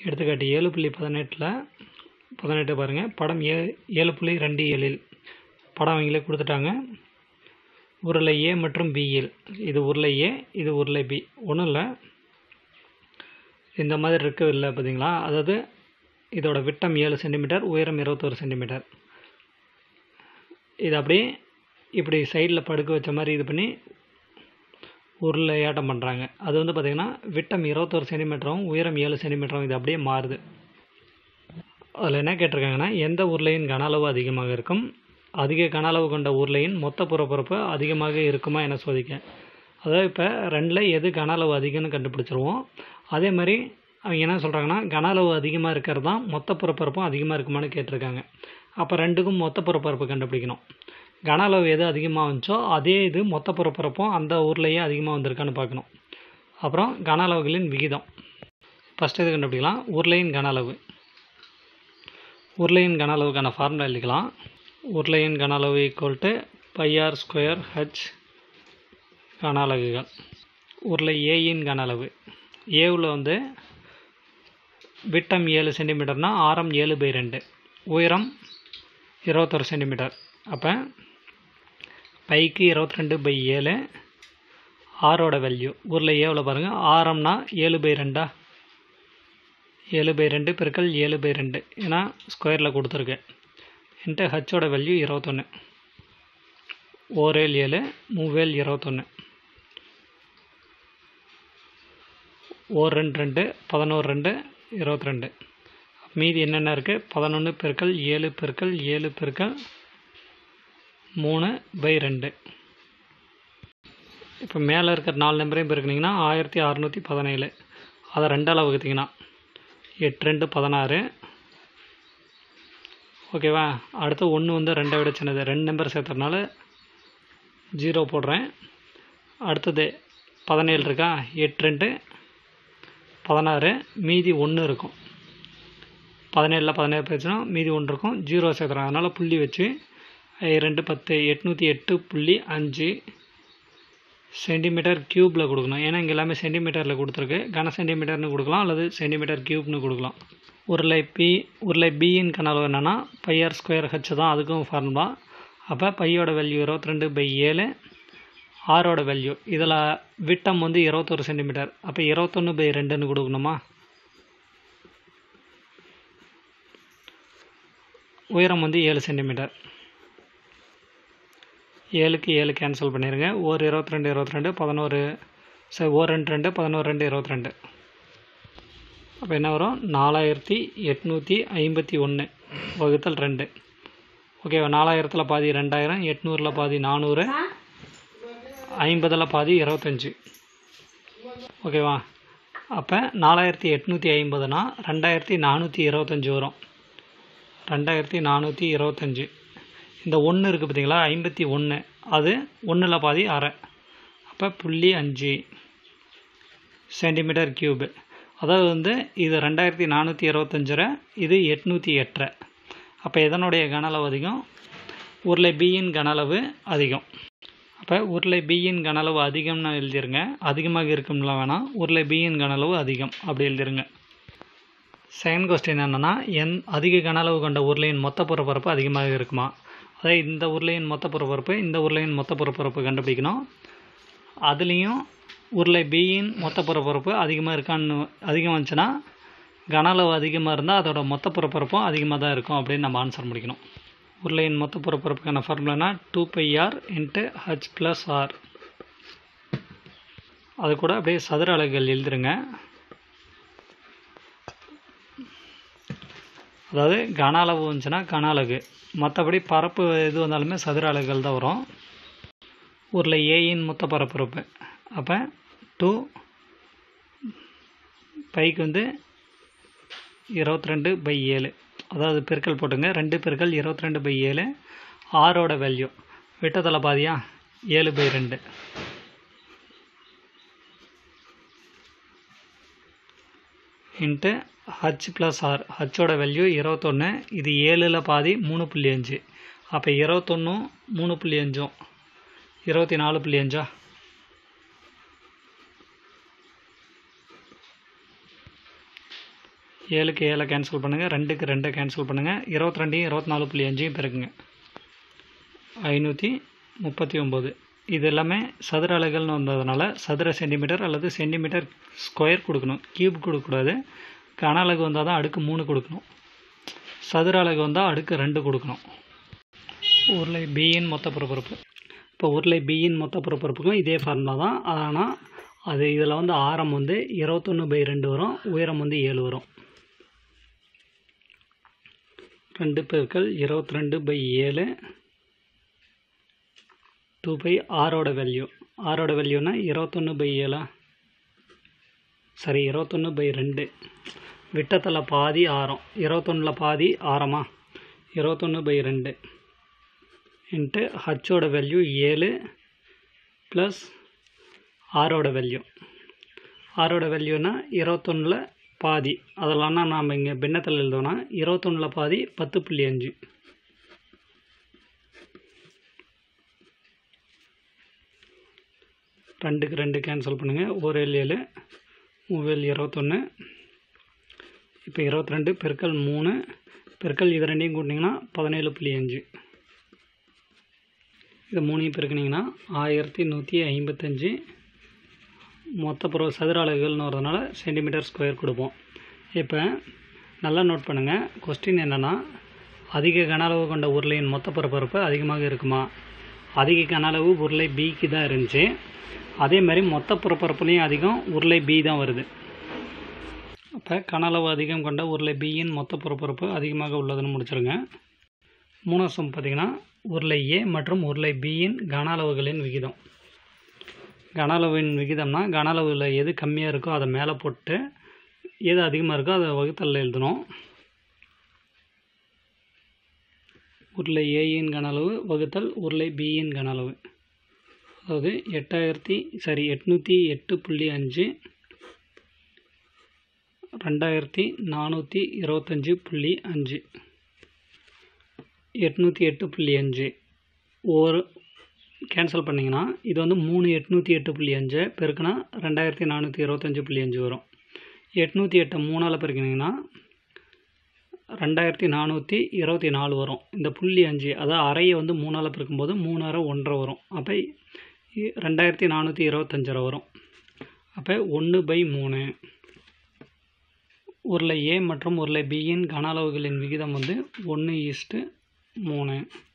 எடுத்துக்காட்டு ஏழு புள்ளி பதினெட்டில் பதினெட்டு பாருங்கள் படம் ஏ ஏழு புள்ளி ரெண்டு ஏழில் படம் அவங்களே கொடுத்துட்டாங்க உருளை ஏ மற்றும் பியில் இது உருளை ஏ இது உருளை பி ஒன்றும் இல்லை இந்த மாதிரி இருக்கு இல்லை பார்த்தீங்களா அதாவது இதோட விட்டம் ஏழு சென்டிமீட்டர் உயரம் இருபத்தோரு சென்டிமீட்டர் இது அப்படியே இப்படி சைடில் படுக்க வச்ச மாதிரி இது பண்ணி உருளையாட்டம் பண்ணுறாங்க அது வந்து பார்த்திங்கன்னா விட்டம் இருபத்தோரு சென்டிமீட்டரும் உயரம் ஏழு சென்டிமீட்டரும் இது அப்படியே மாறுது அதில் என்ன கேட்டிருக்காங்கன்னா எந்த உருளையின் கன அளவு அதிகமாக இருக்கும் அதிக கன அளவு கொண்ட உருளையின் மொத்த புறப்பரப்பு அதிகமாக இருக்குமா என சோதிக்க அதாவது இப்போ ரெண்டில் எது கன அளவு அதிகம்னு கண்டுபிடிச்சிருவோம் அதே மாதிரி அவங்க என்ன சொல்கிறாங்கன்னா கன அளவு அதிகமாக இருக்கிறது தான் மொத்த புறப்பரப்பும் அதிகமாக இருக்குமான்னு கேட்டிருக்காங்க அப்போ ரெண்டுக்கும் மொத்த புறப்பரப்பு கண்டுபிடிக்கணும் கன அளவு எது அதிகமாக வந்துச்சோ அதே இது மொத்த புறப்பரப்பும் அந்த ஊர்லேயே அதிகமாக வந்திருக்கான்னு பார்க்கணும் அப்புறம் கன அளவுகளின் விகிதம் ஃபஸ்ட்டு இது கண்டுபிடிக்கலாம் உருளையின் கன அளவு உருளையின் கன அளவுக்கான ஃபார்முலா எழுதிக்கலாம் உருளையின் கன அளவு equal to pi r square H கன அலகுகள் உருளை ஏயின் கன அளவு ஏவில் வந்து விட்டம் ஏழு சென்டிமீட்டர்னால் ஆரம் ஏழு பை ரெண்டு உயரம் இருபத்தொரு சென்டிமீட்டர் அப்போ பைக்கு இருபத்தி ரெண்டு பை ஏழு ஆரோட வேல்யூ ஊரில் ஏவில் பாருங்கள் ஆரம்னா ஏழு பை ரெண்டா ஏழு பை ரெண்டு பெருக்கல் ஏழு பை ரெண்டு ஏன்னா ஸ்கொயரில் கொடுத்துருக்கு என்கிட்ட ஹச்சோட வேல்யூ இருபத்தொன்று ஓரேல் ஏழு மூவேல் இருபத்தொன்று ஓர் ரெண்டு ரெண்டு பதினோரு ரெண்டு இருபத்தி ரெண்டு மீதி என்னென்ன இருக்குது பதினொன்று பெருக்கல் ஏழு பெருக்கல் ஏழு பெருக்கல் மூணு பை ரெண்டு இப்போ மேலே இருக்கிற நாலு நம்பரையும் பெருக்குனிங்கன்னா ஆயிரத்தி அறநூற்றி பதினேழு அதை ரெண்டால் வகுத்திங்கன்னா எட்டு ரெண்டு பதினாறு ஓகேவா அடுத்து ஒன்று வந்து ரெண்டை விட சின்னது ரெண்டு நம்பர் சேர்த்தறனால ஜீரோ போடுறேன் அடுத்தது பதினேழு இருக்கா எட்டு ரெண்டு பதினாறு மீதி ஒன்று இருக்கும் பதினேழில் பதினேழு போயிடுச்சுன்னா மீதி ஒன்று இருக்கும் ஜீரோ சேர்த்துறேன் அதனால் புள்ளி வச்சு ரெண்டு பத்து எட்நூற்றி எட்டு புள்ளி அஞ்சு சென்டிமீட்டர் க்யூப்பில் கொடுக்கணும் ஏன்னா இங்கே எல்லாமே சென்டிமீட்டரில் கொடுத்துருக்கு கன சென்டிமீட்டர்னு கொடுக்கலாம் அல்லது சென்டிமீட்டர் க்யூப்னு கொடுக்கலாம் உருளை பி உருளை பியின் கனவு என்னென்னா பையர் ஸ்கொயர் ஹெச் தான் அதுக்கும் ஃபார்முலா அப்போ பையோட வேல்யூ இருபத்தி ரெண்டு பை ஏழு ஆரோட வேல்யூ இதில் விட்டம் வந்து இருபத்தொரு சென்டிமீட்டர் அப்போ இருபத்தொன்று பை ரெண்டுன்னு கொடுக்கணுமா உயரம் வந்து ஏழு சென்டிமீட்டர் ஏழுக்கு ஏழு கேன்சல் பண்ணிடுங்க ஒரு இருபத்தி ரெண்டு இருபத்தி ரெண்டு பதினோரு சரி ஒரு ரெண்டு ரெண்டு பதினோரு ரெண்டு இருபத்தி ரெண்டு அப்போ என்ன வரும் நாலாயிரத்தி எட்நூற்றி ஐம்பத்தி ஒன்று வகுத்தல் ரெண்டு ஓகேவா நாலாயிரத்தில் பாதி ரெண்டாயிரம் எட்நூறில் பாதி நானூறு ஐம்பதில் பாதி இருபத்தஞ்சி ஓகேவா அப்போ நாலாயிரத்தி எட்நூற்றி ஐம்பதுனா ரெண்டாயிரத்தி நானூற்றி இருபத்தஞ்சி வரும் ரெண்டாயிரத்தி நானூற்றி இருபத்தஞ்சி இந்த ஒன்று இருக்குது பார்த்தீங்களா ஐம்பத்தி ஒன்று அது ஒன்றில் பாதி அரை அப்போ புள்ளி அஞ்சு சென்டிமீட்டர் க்யூபு அதாவது வந்து இது ரெண்டாயிரத்தி நானூற்றி இருபத்தஞ்சரை இது எட்நூற்றி எட்டரை அப்போ இதனுடைய கன அளவு அதிகம் உருளை பியின் கன அளவு அதிகம் அப்போ உருளை பியின் கன அளவு அதிகம்னு எழுதிருங்க அதிகமாக இருக்கும்ல வேணாம் உருளை பியின் கன அளவு அதிகம் அப்படி எழுதிருங்க செகண்ட் கொஸ்டின் என்னென்னா என் அதிக கன அளவு கொண்ட உருளையின் மொத்த புறப்பரப்பு அதிகமாக இருக்குமா அதாவது இந்த உருளையின் மொத்த புறப்பரப்பு இந்த உருளையின் மொத்த புறப்பரப்பு கண்டுபிடிக்கணும் அதுலேயும் உருளை பியின் மொத்த புறப்பரப்பு அதிகமாக இருக்கான்னு அதிகம் வந்துச்சுன்னா கன அளவு அதிகமாக இருந்தால் அதோட மொத்த புறப்பரப்பும் அதிகமாக தான் இருக்கும் அப்படின்னு நம்ம ஆன்சர் முடிக்கணும் உருளையின் மொத்த புறப்பரப்புக்கான ஃபார்முலானா two pi R into H plus R அது கூட அப்படியே சதுர அலகுகள் எழுதுருங்க அதாவது கன அளவு வந்துச்சுன்னா கன அலகு மற்றபடி பரப்பு எது வந்தாலுமே சதுர அலகுகள் தான் வரும் உருளை ஏயின் மொத்த பரப்பரப்பு அப்போ டூ பைக்கு வந்து இருபத்தி ரெண்டு பை ஏழு அதாவது பெருக்கல் போட்டுங்க ரெண்டு பெருக்கல் இருபத்தி ரெண்டு பை ஏழு ஆரோட வேல்யூ விட்டத்தில் பாதியா ஏழு பை ரெண்டு இன்ட்டு ஹச் ப்ளஸ் ஆர் ஹச்சோட வேல்யூ இருபத்தொன்று இது ஏழில் பாதி மூணு புள்ளி அஞ்சு அப்போ இருபத்தொன்னும் மூணு புள்ளி அஞ்சும் இருபத்தி நாலு புள்ளி அஞ்சா ஏழுக்கு ஏழை கேன்சல் பண்ணுங்கள் ரெண்டுக்கு ரெண்டை கேன்சல் பண்ணுங்கள் இருபத்தி ரெண்டையும் இருபத்தி நாலு புள்ளி அஞ்சையும் பெருக்குங்க ஐநூற்றி முப்பத்தி ஒம்பது இது எல்லாமே சதுர அலகுகள்னு வந்ததுனால சதுர சென்டிமீட்டர் அல்லது சென்டிமீட்டர் ஸ்கொயர் கொடுக்கணும் கியூப் கொடுக்கக்கூடாது கன அலகு வந்தால் தான் அடுக்கு மூணு கொடுக்கணும் சதுர அலகு வந்தால் அடுக்கு ரெண்டு கொடுக்கணும் உருளை பியின் மொத்த பரப்பரப்பு இப்போ உருளை பியின் மொத்த பரப்பரப்புக்கும் இதே ஃபார்முலா தான் ஆனால் அது இதில் வந்து ஆரம் வந்து இருபத்தொன்று பை ரெண்டு வரும் உயரம் வந்து ஏழு வரும் ரெண்டு பெருக்கள் இருபத்தி ரெண்டு பை ஏழு டூ பை ஆரோட வேல்யூ ஆரோட வேல்யூனா இருபத்தொன்று பை ஏழா சரி இருபத்தொன்று பை ரெண்டு விட்டத்தில் பாதி ஆரம் இருபத்தொன்னில் பாதி ஆரமா இருபத்தொன்று பை ரெண்டு இன்ட்டு ஹச்சோட வேல்யூ ஏழு ப்ளஸ் ஆரோட வேல்யூ ஆரோட வேல்யூனா இருபத்தொன்னில் பாதி அதெல்லாம் நாம் இங்கே பின்னத்தில் எழுதோன்னா இருபத்தொன்னில் பாதி பத்து புள்ளி அஞ்சு ரெண்டுக்கு ரெண்டு கேன்சல் பண்ணுங்கள் ஒரு ஏழு ஏழு மூவேல் இருபத்தொன்று இப்போ இருபத்தி ரெண்டு பெருக்கல் மூணு பெருக்கல் இது ரெண்டையும் கூட்டிங்கன்னா பதினேழு புள்ளி அஞ்சு இது மூணையும் பெருக்கினீங்கன்னா ஆயிரத்தி நூற்றி ஐம்பத்தஞ்சு மொத்த புற சதுர அலகுகள்னு வரதுனால சென்டிமீட்டர் ஸ்கொயர் கொடுப்போம் இப்போ நல்லா நோட் பண்ணுங்கள் கொஸ்டின் என்னென்னா அதிக கன அளவு கொண்ட உருளையின் மொத்த பரப்பரப்பு அதிகமாக இருக்குமா அதிக கன அளவு உருளை பிக்கு தான் இருந்துச்சு அதே மாதிரி மொத்த பரப்பரப்புலேயும் அதிகம் உருளை பி தான் வருது அப்போ கன அளவு அதிகம் கொண்ட உருளை பியின் மொத்த பரப்பரப்பு அதிகமாக உள்ளதுன்னு முடிச்சிருங்க மூணாவது சம் பார்த்தீங்கன்னா உருளை ஏ மற்றும் உருளை பியின் கன அளவுகளின் விகிதம் கன அளவின் விகிதம்னா கன அளவில் எது கம்மியாக இருக்கோ அதை மேலே போட்டு எது அதிகமாக இருக்கோ அதை வகுத்தலில் எழுதணும் உருளை ஏயின் கன அளவு வகுத்தல் உருளை பியின் கன அளவு அதாவது எட்டாயிரத்தி சாரி எட்நூற்றி எட்டு புள்ளி அஞ்சு ரெண்டாயிரத்தி நானூற்றி இருபத்தஞ்சி புள்ளி அஞ்சு எட்நூற்றி எட்டு புள்ளி அஞ்சு ஒரு கேன்சல் பண்ணிங்கன்னா இது வந்து மூணு எட்நூற்றி எட்டு புள்ளி அஞ்சு பெருக்குனா ரெண்டாயிரத்தி நானூற்றி இருபத்தஞ்சி புள்ளி அஞ்சு வரும் எட்நூற்றி எட்டை மூணால் பெருக்கினீங்கன்னா ரெண்டாயிரத்தி நானூற்றி இருபத்தி நாலு வரும் இந்த புள்ளி அஞ்சு அதாவது அறையை வந்து மூணால் பெருக்கும்போது மூணு அரை ஒன்றரை வரும் அப்போ ரெண்டாயிரத்தி நானூற்றி இருபத்தஞ்சரை வரும் அப்போ ஒன்று பை மூணு உருளை ஏ மற்றும் உருளை பியின் கன அளவுகளின் விகிதம் வந்து ஒன்று ஈஸ்ட்டு மூணு